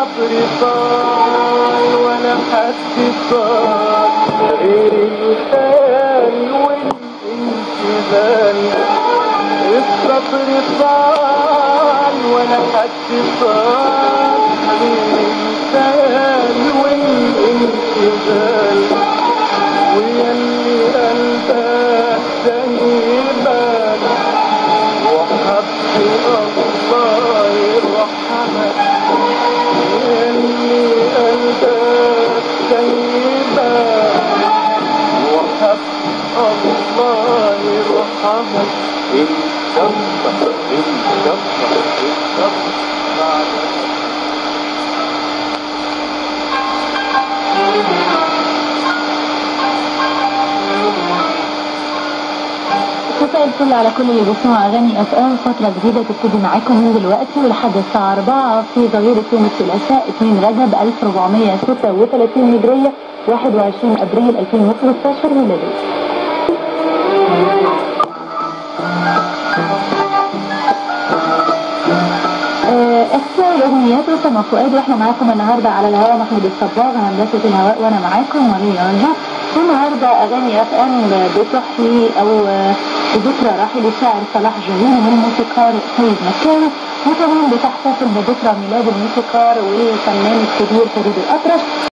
الصبر طال ولا حد طال غير الخيال والانشغال الصبر طال ولا حد طال غير الخيال والانشغال ويلي قلبك سايبك وحب الله يرحمك يلي قلبك سايبك وحب الله يرحمك ان شاء الله ان شاء الله ان شاء الله مساء الفل على كل اللي بيسمعوا اغاني اف ام فتره جديده تبتدي معاكم من دلوقتي ولحد الساعه 4 في ظهيره يوم الثلاثاء 2 رجب 1436 هجريه 21 ابريل 2015 ميلاديه. آه، اختيار الاغنيات اسامه فؤاد واحنا معاكم النهارده على الهواء محمود الصباغ هندسه الهواء وانا معاكم ولي رجع والنهارده اغاني اف ام بتحيي او آه، بذكرى راحل الشاعر صلاح جاهين والموسيقار سيد مكاوي وكمان بتحتفل بذكرى ميلاد الموسيقار والفنان الكبير فريد الاطرش